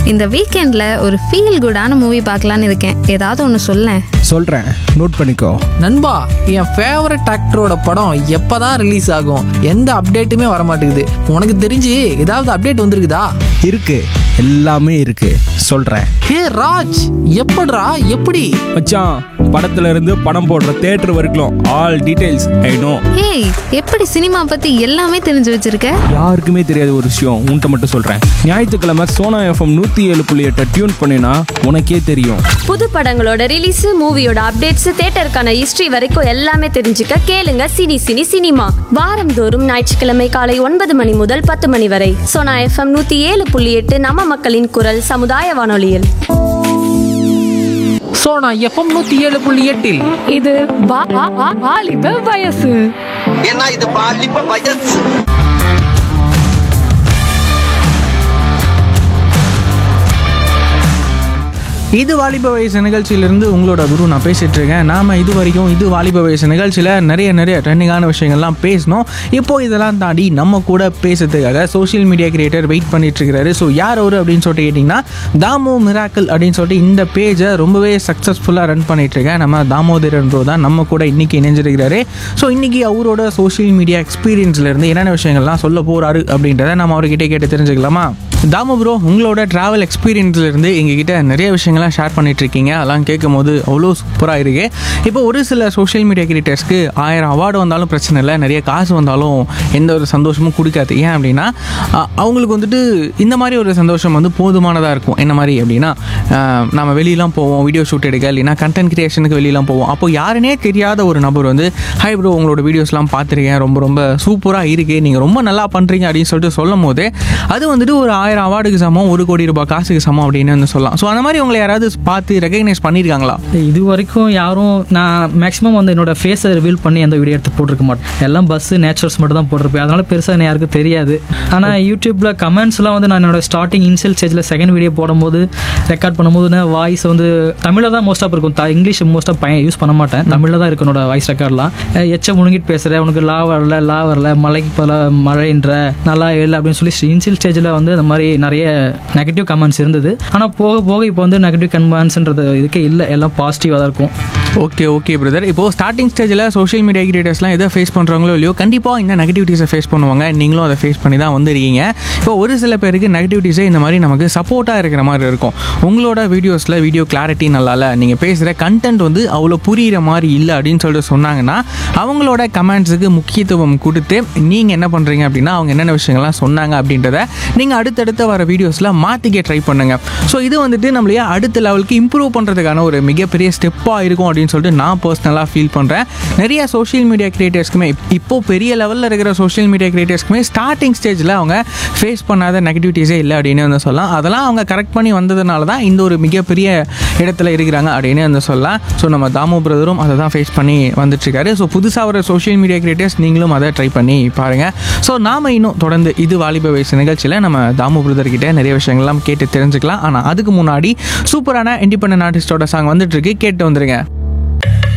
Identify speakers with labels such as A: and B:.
A: இந்த வீக்கெண்டில் ஒரு ஃபீல் குடான மூவி பார்க்கலான்னு இருக்கேன் ஏதாவது ஒன்று சொல்லேன்
B: சொல்கிறேன் நோட் பண்ணிக்கோ
C: நண்பா என் ஃபேவரட் ஆக்டரோட படம் எப்பதான் ரிலீஸ் ஆகும் எந்த அப்டேட்டுமே வர மாட்டேங்குது உனக்கு தெரிஞ்சு ஏதாவது அப்டேட் வந்திருக்குதா
B: இருக்கு எல்லாமே இருக்கு சொல்கிறேன்
C: ஹே ராஜ் எப்படிடா எப்படி
B: மச்சான் படத்துல இருந்து படம் போடுற தேட்டர் வரைக்கும் ஆல் டீடைல்ஸ் ஐ நோ
A: ஏய் எப்படி சினிமா பற்றி எல்லாமே தெரிஞ்சு வச்சிருக்க
B: யாருக்குமே தெரியாத ஒரு விஷயம் உன்கிட்ட மட்டும் சொல்கிறேன் ஞாயிற்றுக்கிழமை சோனா எஃப்எம் நூற்றி ஏழு புள்ளி எட்டை டியூன் பண்ணினா உனக்கே தெரியும்
D: புது படங்களோட ரிலீஸ் மூவியோட அப்டேட்ஸ் தேட்டருக்கான ஹிஸ்டரி வரைக்கும் எல்லாமே தெரிஞ்சுக்க கேளுங்க சினி சினி சினிமா வாரந்தோறும் ஞாயிற்றுக்கிழமை காலை ஒன்பது மணி முதல் பத்து மணி வரை சோனா எஃப்எம் நூத்தி ஏழு புள்ளி எட்டு நம்ம மக்களின் குரல் சமுதாய வானொலியில்
C: சோனா எஃப்எம் நூத்தி ஏழு புள்ளி எட்டில்
E: இது வா- வா- வா- வாலிப வயசு
F: ஏன்னா இது பாலிப்ப வயசு
G: இது வாலிப வயசு நிகழ்ச்சியிலிருந்து உங்களோட குரு நான் பேசிட்டு இருக்கேன் நாம இது வரைக்கும் இது வாலிப வயசு நிகழ்ச்சியில் நிறைய நிறைய ட்ரெண்டிங்கான விஷயங்கள்லாம் பேசணும் இப்போ இதெல்லாம் தாண்டி நம்ம கூட பேசுறதுக்காக சோஷியல் மீடியா கிரியேட்டர் வெயிட் பண்ணிட்டு இருக்காரு ஸோ யார் அவரு அப்படின்னு சொல்லிட்டு கேட்டிங்கன்னா தாமோ மிராக்கிள் அப்படின்னு சொல்லிட்டு இந்த பேஜை ரொம்பவே சக்ஸஸ்ஃபுல்லாக ரன் பண்ணிட்டு இருக்கேன் நம்ம தாமோதரன் ப்ரோ தான் நம்ம கூட இன்னைக்கு இணைஞ்சிருக்கிறாரு ஸோ இன்னைக்கு அவரோட சோஷியல் மீடியா எக்ஸ்பீரியன்ஸ்ல இருந்து என்னென்ன விஷயங்கள்லாம் சொல்ல போறாரு அப்படின்றத நம்ம அவர்கிட்ட கேட்டு தெரிஞ்சுக்கலாமா தாமு ப்ரோ உங்களோட ட்ராவல் எக்ஸ்பீரியன்ஸ்ல இருந்து எங்ககிட்ட நிறைய விஷயங்கள்லாம் ஷேர் பண்ணிட்டு இருக்கீங்க அதெல்லாம் கேட்கும் போது அவ்வளோ சூப்பராக இருக்கு இப்போ ஒரு சில சோஷியல் மீடியா கிரியேட்டர்ஸ்க்கு ஆயிரம் அவார்டு வந்தாலும் பிரச்சனை இல்லை நிறைய காசு வந்தாலும் எந்த ஒரு சந்தோஷமும் கொடுக்காது ஏன் அப்படின்னா அ- அவங்களுக்கு வந்துட்டு இந்த மாதிரி ஒரு சந்தோஷம் வந்து போதுமானதாக இருக்கும் என்ன மாதிரி அப்படின்னா அஹ், நம்ம வெளியெல்லாம் போவோம் வீடியோ ஷூட் எடுக்க இல்லைன்னா கண்டென்ட் கிரியேஷனுக்கு வெளியெல்லாம் போவோம் அப்போ யாருனே தெரியாத ஒரு நபர் வந்து ஹை ப்ரோ உங்களோட வீடியோஸ்லாம் பார்த்துருக்கேன் ரொம்ப ரொம்ப சூப்பராக இருக்கு நீங்கள் ரொம்ப நல்லா பண்ணுறீங்க அப்படின்னு சொல்லிட்டு சொல்லும் போது அது வந்துட்டு ஒரு ஆயிரம் அவார்டுக்கு சமம் ஒரு கோடி ரூபாய் காசுக்கு சமம் அப்படின்னு வந்து சொல்லலாம் ஸோ அந்த மாதிரி உங்களை யாராவது பார்த்து ரெகக்னைஸ் பண்ணியிருக்காங்களா
H: இது வரைக்கும் யாரும் நான் மேக்ஸிமம் வந்து என்னோட ஃபேஸை ரிவீல் பண்ணி எந்த வீடியோ எடுத்து போட்டிருக்க மாட்டேன் எல்லாம் பஸ்ஸு நேச்சுரல்ஸ் மட்டும் தான் போட்டிருப்பேன் அதனால பெருசாக எனக்கு யாருக்கும் தெரியாது ஆனால் யூடியூப்பில் கமெண்ட்ஸ்லாம் வந்து நான் என்னோட ஸ்டார்டிங் இனிஷியல் ஸ்டேஜில் செகண்ட் வீடியோ போடும்போது ரெக்கார்ட் பண்ணும்போது நான் வாய்ஸ் வந்து தமிழில் தான் மோஸ்ட்டாக இருக்கும் த- இங்கிலீஷ் மோஸ்ட்டாக பையன் யூஸ் பண்ண மாட்டேன் தமிழில் தான் இருக்கும் என்னோட வாய்ஸ் ரெக்கார்ட்லாம் எச்ச முழுங்கிட்டு பேசுகிறேன் உனக்கு லா வரல லா வரல மலைக்கு போல மழைன்ற நல்லா இல்லை அப்படின்னு சொல்லி இனிஷியல் ஸ்டேஜில் வந்து இந்த மாதிரி நிறைய நெகட்டிவ் கமெண்ட்ஸ் இருந்தது ஆனால் போக போக இப்போ வந்து நெகட்டிவ் கமெண்ட்ஸ்ன்றது இதுக்கே இல்லை எல்லாம் பாசிட்டிவாக தான் இருக்கும்
G: ஓகே ஓகே பிரதர் இப்போ ஸ்டார்டிங் ஸ்டேஜில் சோஷியல் மீடியா கிரியேட்டர்ஸ்லாம் எதை ஃபேஸ் பண்ணுறாங்களோ இல்லையோ கண்டிப்பாக இந்த நெகட்டிவிட்டிஸை ஃபேஸ் பண்ணுவாங்க நீங்களும் அதை ஃபேஸ் பண்ணி தான் வந்திருக்கீங்க இப்போ ஒரு சில பேருக்கு நெகட்டிவிட்டிஸே இந்த மாதிரி நமக்கு சப்போர்ட்டாக இருக்கிற மாதிரி இருக்கும் உங்களோட வீடியோஸில் வீடியோ கிளாரிட்டி நல்லா இல்லை நீங்கள் பேசுகிற கண்டென்ட் வந்து அவ்வளோ புரிகிற மாதிரி இல்லை அப்படின்னு சொல்லிட்டு சொன்னாங்கன்னா அவங்களோட கமெண்ட்ஸுக்கு முக்கியத்துவம் கொடுத்து நீங்கள் என்ன பண்ணுறீங்க அப்படின்னா அவங்க என்னென்ன விஷயங்கள்லாம் சொன்னாங்க அப்படின்றத நீங்கள் அடுத்தடுத்த வர வீடியோஸில் மாற்றிக்க ட்ரை பண்ணுங்கள் ஸோ இது வந்துட்டு நம்மளையே அடுத்த லெவலுக்கு இம்ப்ரூவ் பண்ணுறதுக்கான ஒரு மிகப்பெரிய ஸ்டெப்பாக இருக்கும் அப்படின்னு சொல்லிட்டு நான் பர்சனலாக ஃபீல் பண்ணுறேன் நிறைய சோஷியல் மீடியா கிரியேட்டர்ஸ்க்குமே இப்போ பெரிய லெவலில் இருக்கிற சோஷியல் மீடியா கிரியேட்டர்ஸ்க்குமே ஸ்டார்டிங் ஸ்டேஜில் அவங்க ஃபேஸ் பண்ணாத நெகட்டிவிட்டிஸே இல்லை அப்படின்னு வந்து சொல்லலாம் அதெல்லாம் அவங்க கரெக்ட் பண்ணி வந்ததுனால தான் இந்த ஒரு மிகப்பெரிய இடத்துல இருக்கிறாங்க அப்படின்னு வந்து சொல்லலாம் ஸோ நம்ம தாமு பிரதரும் அதை தான் ஃபேஸ் பண்ணி வந்துட்டுருக்காரு ஸோ புதுசாக வர சோஷியல் மீடியா கிரியேட்டர்ஸ் நீங்களும் அதை ட்ரை பண்ணி பாருங்கள் ஸோ நாம இன்னும் தொடர்ந்து இது வாலிப வயசு நிகழ்ச்சியில் நம்ம தாமு பிரதர் கிட்ட நிறைய விஷயங்கள்லாம் கேட்டு தெரிஞ்சுக்கலாம் ஆனால் அதுக்கு முன்னாடி சூப்பரான இண்டிபெண்டன்ட் ஆர்டிஸ்டோட சாங் வந்துட்டு இருக்கு கேட்டு வந்துருங்க